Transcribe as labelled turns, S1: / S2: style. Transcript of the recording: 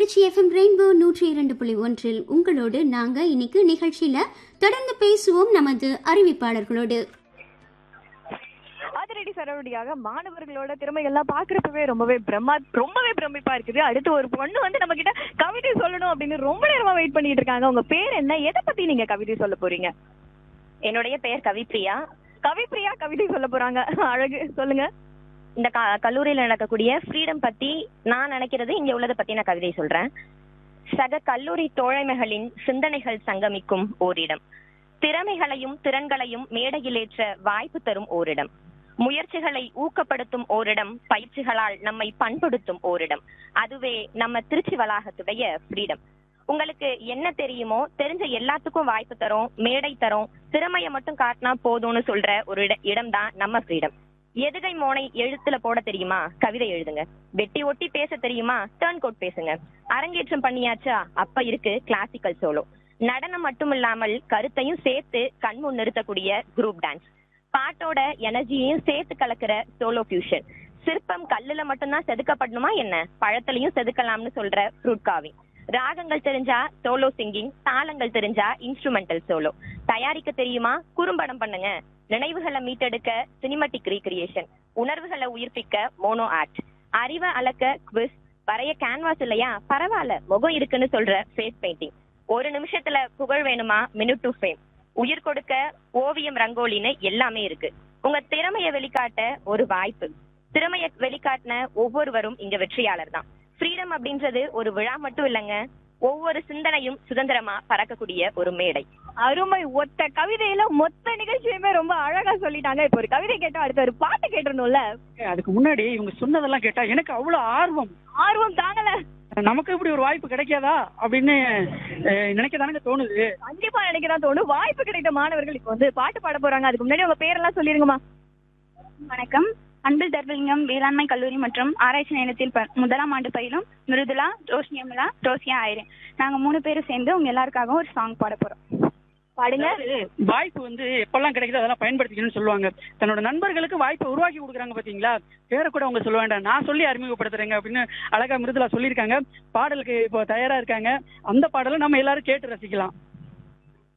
S1: Trichy FM rainbow நூற்றி இரண்டு புள்ளி ஒன்றில் உங்களோடு நாங்க இன்னைக்கு நிகழ்ச்சியில தொடர்ந்து பேசுவோம் நமது அறிவிப்பாளர்களோடு
S2: அதிரடி சரவடியாக மாணவர்களோட திறமைகள்லாம் பாக்குறப்பவே ரொம்பவே பிரம்மா ரொம்பவே பிரமிப்பா இருக்குது அடுத்து ஒரு பொண்ணு வந்து நம்ம கிட்ட கவிதை சொல்லணும் அப்படின்னு ரொம்ப நேரமா வெயிட் பண்ணிட்டு இருக்காங்க உங்க பேர் என்ன எதை பத்தி நீங்க கவிதை சொல்ல போறீங்க
S3: என்னுடைய பெயர் கவிப்ரியா
S2: கவிப்பிரியா கவிதை சொல்ல போறாங்க அழகு சொல்லுங்க
S3: இந்த க- கல்லூரியில நடக்கக்கூடிய ஃப்ரீடம் பத்தி நான் நினைக்கிறது இங்க உள்ளதை பத்தி நான் கவிதை சொல்றேன் சக கல்லூரி தோழமைகளின் சிந்தனைகள் சங்கமிக்கும் ஓரிடம் திறமைகளையும் திறன்களையும் மேடையிலேற்ற வாய்ப்பு தரும் ஓரிடம் முயற்சிகளை ஊக்கப்படுத்தும் ஓரிடம் பயிற்சிகளால் நம்மை பண்படுத்தும் ஓரிடம் அதுவே நம்ம திருச்சி வளாகத்துடைய ஃப்ரீடம் உங்களுக்கு என்ன தெரியுமோ தெரிஞ்ச எல்லாத்துக்கும் வாய்ப்பு தரும் மேடை தரும் திறமைய மட்டும் காட்டினா போதும்னு சொல்ற ஒரு இட இடம் தான் நம்ம ஃப்ரீடம் எதுகை மோனை எழுத்துல போட தெரியுமா கவிதை எழுதுங்க வெட்டி ஒட்டி பேச தெரியுமா டேர்ன் கோட் பேசுங்க அரங்கேற்றம் பண்ணியாச்சா அப்ப இருக்கு கிளாசிக்கல் சோலோ நடனம் மட்டும் இல்லாமல் கருத்தையும் சேர்த்து கண்முன் நிறுத்தக்கூடிய குரூப் டான்ஸ் பாட்டோட எனர்ஜியையும் சேர்த்து கலக்கிற சோலோ ஃபியூஷன் சிற்பம் கல்லுல மட்டும்தான் செதுக்கப்படணுமா என்ன பழத்திலையும் செதுக்கலாம்னு சொல்ற ஃப்ரூட் காவிங் ராகங்கள் தெரிஞ்சா சோலோ சிங்கிங் தாளங்கள் தெரிஞ்சா இன்ஸ்ட்ருமெண்டல் சோலோ தயாரிக்க தெரியுமா குறும்படம் பண்ணுங்க நினைவுகளை மீட்டெடுக்க சினிமாட்டிக் ரீக்ரியேஷன் உணர்வுகளை உயிர்ப்பிக்க மோனோ ஆக்ட் அறிவை அளக்க குவிஸ் வரைய கேன்வாஸ் இல்லையா பரவாயில்ல முகம் இருக்குன்னு சொல்ற ஃபேஸ் பெயிண்டிங் ஒரு நிமிஷத்துல புகழ் வேணுமா மினிட் டு ஃபேம் உயிர் கொடுக்க ஓவியம் ரங்கோலின்னு எல்லாமே இருக்கு உங்க திறமைய வெளிக்காட்ட ஒரு வாய்ப்பு திறமைய வெளிக்காட்டின ஒவ்வொருவரும் இங்க வெற்றியாளர் தான் ஃப்ரீடம் அப்படின்றது ஒரு விழா மட்டும் இல்லைங்க ஒவ்வொரு சிந்தனையும் சுதந்திரமா பறக்கக்கூடிய ஒரு மேடை
S2: அருமை ஒத்த கவிதையில மொத்த நிகழ்ச்சியுமே ரொம்ப அழகா சொல்லிட்டாங்க இப்போ ஒரு கவிதை கேட்டா அடுத்து ஒரு பாட்டு கேட்டுறணும்ல
S4: அதுக்கு முன்னாடி இவங்க சொன்னதெல்லாம் கேட்டா எனக்கு அவ்வளவு ஆர்வம்
S2: ஆர்வம் தாங்கல
S4: நமக்கு இப்படி ஒரு வாய்ப்பு கிடைக்காதா அப்படின்னு நினைக்க தானங்க தோணுது
S2: கண்டிப்பா நினைக்கிறதான் தோணும் வாய்ப்பு கிடைத்த மாணவர்கள் இப்போ வந்து பாட்டு பாட போறாங்க அதுக்கு முன்னாடி உங்க பேரெல்லாம் சொல்லிருங்கம்மா
S5: வணக்கம் அன்பில் தர்மலிங்கம் வேளாண்மை கல்லூரி மற்றும் ஆராய்ச்சி நிலையத்தில் ப- முதலாம் ஆண்டு பயிலும் மிருதுலா ரோஷியமலா ரோசியா ஆயிரேன் நாங்க மூணு பேரும் சேர்ந்து உங்க எல்லாருக்காகவும் ஒரு சாங் பாட போறோம்
S2: பாடுங்க
S4: அதாவது வாய்ப்பு வந்து எப்பெல்லாம் கிடைக்குதோ அதெல்லாம் பயன்படுத்திக்கணும்னு சொல்லுவாங்க தன்னோட நண்பர்களுக்கு வாய்ப்பை உருவாக்கி கொடுக்குறாங்க பாத்தீங்களா பேரை கூட அவங்க சொல்ல வேண்டாம் நான் சொல்லி அறிமுகப்படுத்துறேங்க அப்படின்னு அழகா மிருதுலா சொல்லியிருக்காங்க பாடலுக்கு இப்போ தயாரா இருக்காங்க அந்த பாடலை நம்ம எல்லாரும் கேட்டு ரசிக்கலாம்